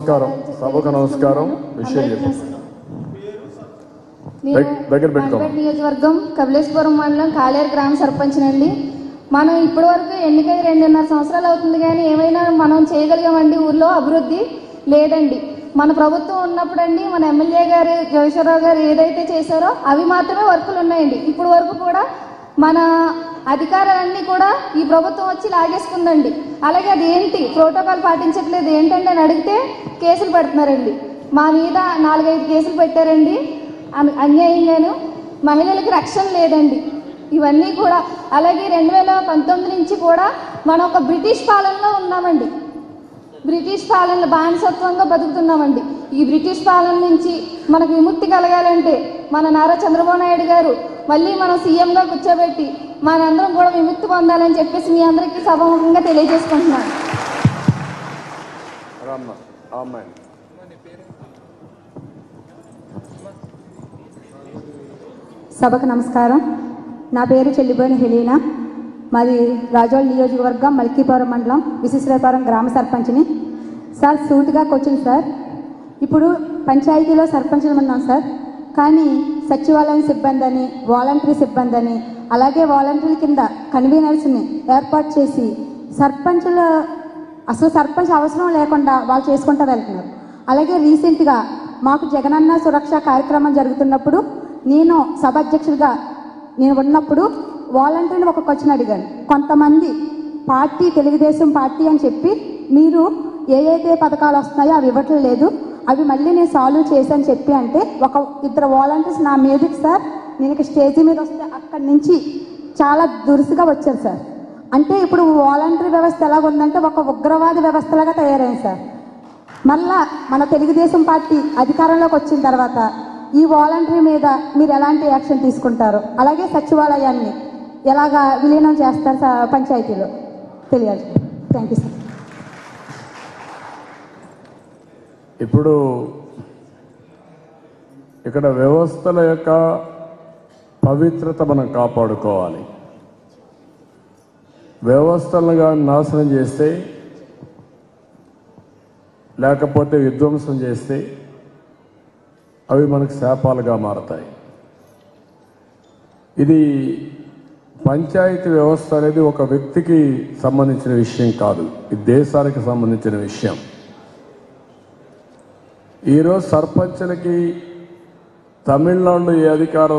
నమస్కారం సభకు నమస్కారం విషయం చెప్పు నేను దగ్- దగ్గర పెట్టుకో. మండపేట నియోజకవర్గం కపిలేశ్వరం మండలం కాలేరు గ్రామ సర్పంచ్నండి మనం ఇప్పటి వరకు ఎన్నికై రెండున్నర సంవత్సరాలు అవుతుంది కానీ ఏమైనా మనం చేయగలిగామండి ఊర్లో అభివృద్ధి లేదండి మన ప్రభుత్వం ఉన్నప్పుడండి మన ఎమ్మెల్యే గారు జోగేశ్వరరావు గారు ఏదైతే చేశారో అవి మాత్రమే వర్కులు ఉన్నాయండి ఇప్పుడు వరకు కూడా మన అధికారాలన్నీ కూడా ఈ ప్రభుత్వం వచ్చి లాగేసుకుందండి అలాగే అది ఏంటి ప్రోటోకాల్ పాటించట్లేదు ఏంటంటే అని అడిగితే కేసులు పెడుతున్నారండి మా మీద నాలుగైదు కేసులు పెట్టారండి అన్- అన్యాయంగాను మహిళలకు రక్షణ లేదండి ఇవన్నీ కూడా అలాగే రెండు వేల పంతొమ్మిది నుంచి కూడా మనం ఒక బ్రిటిష్ పాలనలో ఉన్నామండి బ్రిటిష్ పాలనలో బానిసత్వంగా బతుకుతున్నామండి ఈ బ్రిటిష్ పాలన నుంచి మనకు విముక్తి కలగాలంటే మన నారా చంద్రబాబు నాయుడు గారు మళ్ళీ మనం సీఎంగా కూర్చోబెట్టి మనందరం కూడా విముక్తి పొందాలని చెప్పేసి మీ అందరికీ సభముఖంగా తెలియజేసుకుంటున్నాను రామ్మ ఆ అమ్మాయి సభకు నమస్కారం నా పేరు చెల్లిబోయిన హెలీనా మాది రాజోల్ నియోజకవర్గం మల్కీపురం మండలం విశిశ్వరపురం గ్రామ సర్పంచ్ని సార్ సూటిగా క్వశ్చన్ సార్ ఇప్పుడు పంచాయతీలో సర్పంచులు ఉన్నాం సార్ కానీ సచివాలయం సిబ్బంది అని వాలంటరీ సిబ్బంది అని అలాగే వాలంటరీల కింద కన్వీనర్స్ని ఏర్పాటు చేసి సర్పంచుల అసలు సర్పంచ్ అవసరం లేకుండా వాళ్ళు చేసుకుంటూ వెళ్తున్నారు అలాగే రీసెంట్గా మాకు జగనన్న సురక్ష కార్యక్రమం జరుగుతున్నప్పుడు నేను సభ అధ్యక్షుడిగా నేను ఉన్నప్పుడు వాలంటీర్ని ఒక క్వశ్చన్ అడిగాను కొంతమంది పార్టీ తెలుగుదేశం పార్టీ అని చెప్పి మీరు ఏ అయితే పథకాలు వస్తున్నాయో అవి ఇవ్వటం లేదు అవి మళ్ళీ నేను సాల్వ్ చేశాను చెప్పి అంటే ఒక ఇద్దరు వాలంటీర్స్ నా మీదకి సార్ నేను ఇక స్టేజీ మీద వస్తే అక్కడి నుంచి చాలా దురుసుగా వచ్చారు సార్ అంటే ఇప్పుడు వాలంటరీ వ్యవస్థ ఎలాగ ఉందంటే ఒక ఉగ్రవాద వ్యవస్థలాగా తయారైంది సార్ మళ్ళా మన తెలుగుదేశం పార్టీ అధికారంలోకి వచ్చిన తర్వాత ఈ వాలంటరీ మీద మీరు ఎలాంటి యాక్షన్ తీసుకుంటారు అలాగే సచివాలయాన్ని ఎలాగా విలీనం చేస్తారు స- పంచాయతీలో తెలియాలి థ్యాంక్ యూ సార్ ఇప్పుడు ఇక్కడ వ్యవస్థల యొక్క పవిత్రత మనం కాపాడుకోవాలి వ్యవస్థలను కానీ నాశనం చేస్తే లేకపోతే విధ్వంసం చేస్తే అవి మనకు శాపాలుగా మారతాయి ఇది పంచాయతీ వ్యవస్థ అనేది ఒక వ్యక్తికి సంబంధించిన విషయం కాదు ఇది దేశానికి సంబంధించిన విషయం ఈరోజు సర్పంచులకి తమిళనాడులో ఏ అధికారం